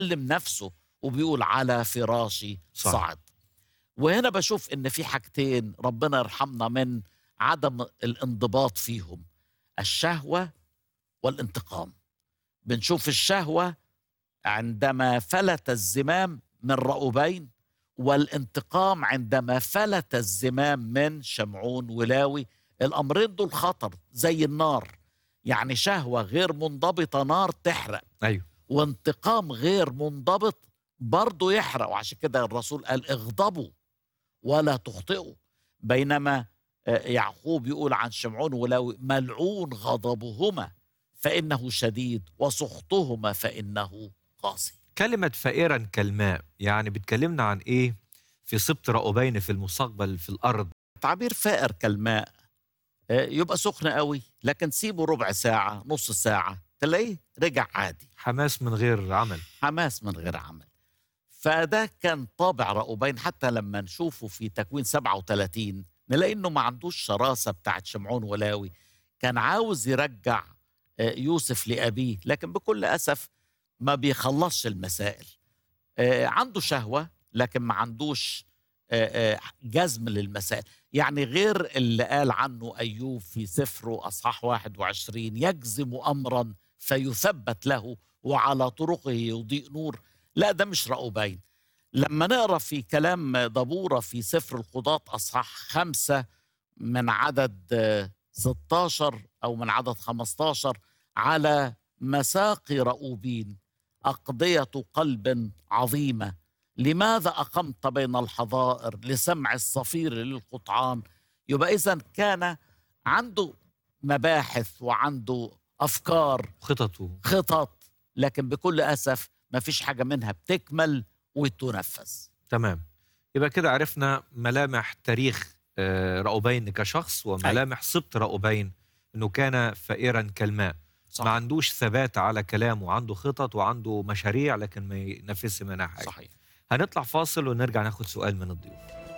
بيكلم نفسه وبيقول على فراشي صح. صعد وهنا بشوف ان في حاجتين ربنا يرحمنا من عدم الانضباط فيهم الشهوه والانتقام بنشوف الشهوه عندما فلت الزمام من رأوبين والانتقام عندما فلت الزمام من شمعون ولاوي الأمرين دول خطر زي النار يعني شهوة غير منضبطة نار تحرق ايوه وانتقام غير منضبط برضه يحرق وعشان كده الرسول قال اغضبوا ولا تخطئوا بينما آه، يعقوب يقول عن شمعون ولاوي ملعون غضبهما فإنه شديد وسخطهما فإنه قاسي كلمة فائرا كالماء يعني بتكلمنا عن ايه في سبط رأوبين في المستقبل في الأرض تعبير فائر كالماء آه، يبقى سخن قوي لكن سيبه ربع ساعة نص ساعة تلاقيه رجع عادي حماس من غير عمل حماس من غير عمل فده كان طابع رأوبين حتى لما نشوفه في تكوين 37 نلاقي انه ما عندوش شراسة بتاعت شمعون ولاوي كان عاوز يرجع آه، يوسف لأبيه لكن بكل أسف ما بيخلصش المسائل آه، عنده شهوة لكن ما عندوش آه، آه، جزم للمسائل يعني غير اللي قال عنه أيوب في سفره أصحاح 21 يجزم أمرا فيثبت له وعلى طرقه يضيء نور لا ده مش رأوبين لما نقرا في كلام دبورة في سفر القضاة أصحاح خمسة من عدد آه، 16 أو من عدد 15 على مساقي رؤوبين أقضية قلب عظيمة لماذا أقمت بين الحظائر لسمع الصفير للقطعان يبقى إذا كان عنده مباحث وعنده أفكار خططه خطط لكن بكل أسف ما فيش حاجة منها بتكمل وتنفذ تمام يبقى كده عرفنا ملامح تاريخ آه، رأوبين كشخص وملامح سبط رأوبين انه كان فائرا كالماء صح. ما عندوش ثبات على كلامه عنده خطط وعنده مشاريع لكن ما ينفذش منها حاجه صحيح هنطلع فاصل ونرجع ناخد سؤال من الضيوف